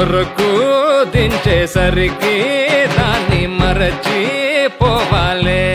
సరుకు దించేసరికి దాన్ని మరచి పోవాలే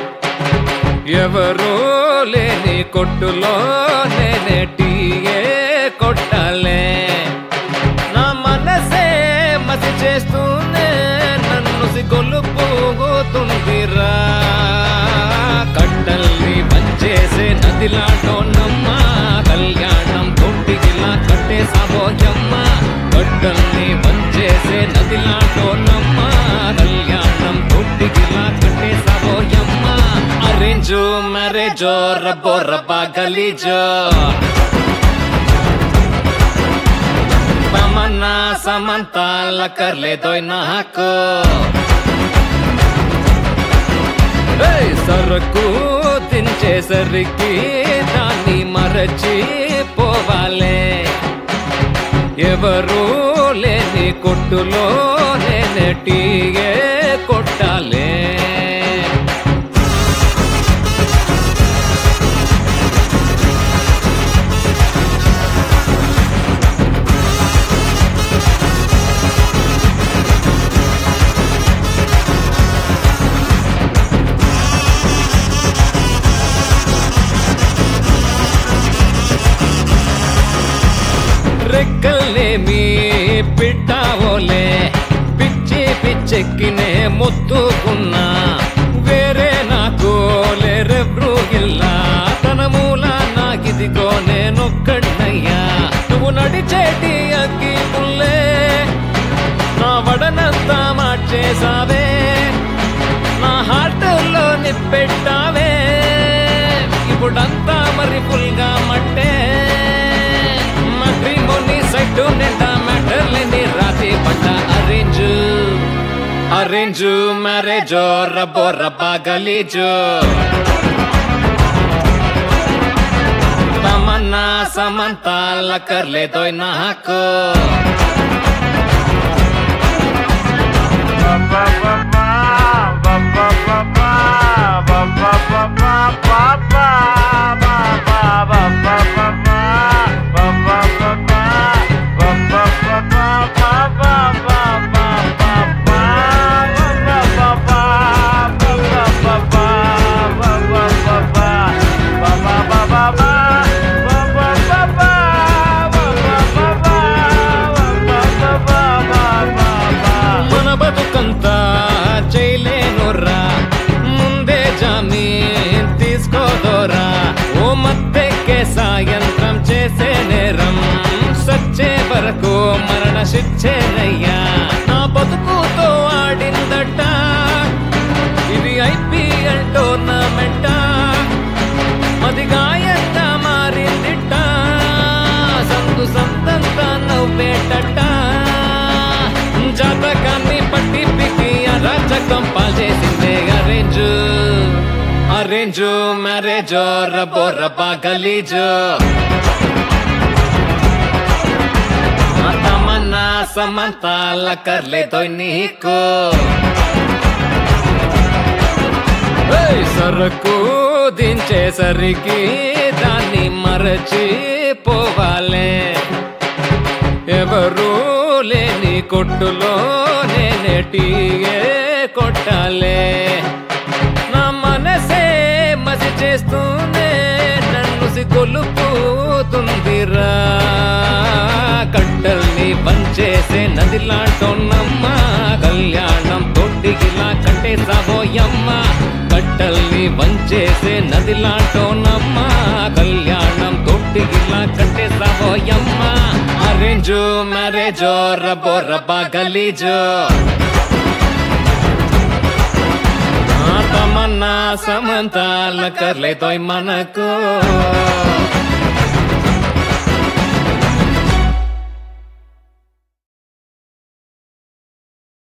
ఎవరూ లేని కొట్టులో నేనే టీయే కొట్టాలే నా మనసే మసి చేస్తూనే నన్ను సిగొలుపుతుందిరా కట్టల్ని వంచేసే నదిలాటోనమ్మ కళ్యాణం తొట్టిగిలా కట్టే సాబోయమ్మ కట్టల్ని వంచేసే నదిలాటోనమ్మ కళ్యాణం తొట్టిగిలా కట్టే సాబోయమ్మ అరేంజు మరేజో రబ్బో రబ్బా గలీజో తమన్నా సమంతాల కర్లేదోయ్ నాకు ఏయ్, సరుకు దించేసరికి దాన్ని మరచి పోవాలే ఎవరు లేని కొట్టులో నేనే టీయే కొట్టాలే రెక్కల్నేమి పిట్టావోలే పిచ్చి పిచ్చెక్కినే మొత్తుకున్నా వేరే నాకు లేరెవ్రూ ఇల్లా తన మూల నాకిదిగో నేనొక్కడినయ్యా నువ్వు నడిచేటి అగ్గి పుల్లే నా వడనంతా మార్చేసావే నా హార్ట్లో నిప్పెట్టావే ఇప్పుడంతా మరి ఫుల్గా మట్టే మట్రిమోని సైటు నిండా మ్యాటర్లేని రాతి పడ్డ అరేంజ్ అరేంజ్ మ్యారేజో రబ్బో రబ్బా గలీజు తమన్నా సమంతాల కర్లేదోయ్ నాకు మన బతుకంతా చేయలేనురా ముందే జామీన్ తీసుకోదోరా ఓ మత్తెక్కే సాయంత్రం చేసే నేరం సచ్చే వరకు మరణ శిక్షేనయ్యా నా బతుకుతో ఆడిందట ఇది ఐపీఎల్ టోర్నమెంట మది గాయంగా మారిందిట సందు సంతంతా నవ్వేటట జాతకాన్ని పట్టి పికి అరాచకం పాల్చేసిందే అరేంజు అరేంజు మ్యారేజో రబ్బో రబ్బా గలీజు తమన్నా సమంతాల కర్లేదోయ్ నీకు ఏయ్, సరుకు దించేసరికి దాన్ని మరచి పోవాలే ఎవరు లేని కొట్టులో నేనే టీయే కొట్టాలే నా మనసే మసి చేస్తూనే నన్ను సిగొలుపుతుందిరా కట్టల్ని పంచేసే నదిలాటోన్నమ్మ కళ్యాణం తొట్టిగిలా కంటే సాబోయమ్మ కట్టల్ని వంచేసే నదిలాటోనమ్మ కళ్యాణం తొట్టిగిలా కంటే సాబోయమ్మ అరేంజు మ్యారేజో రబ్బో రబ్బా గలీజో ఆ తమన్నా సమంతాల కర్లేదోయ్ మనకు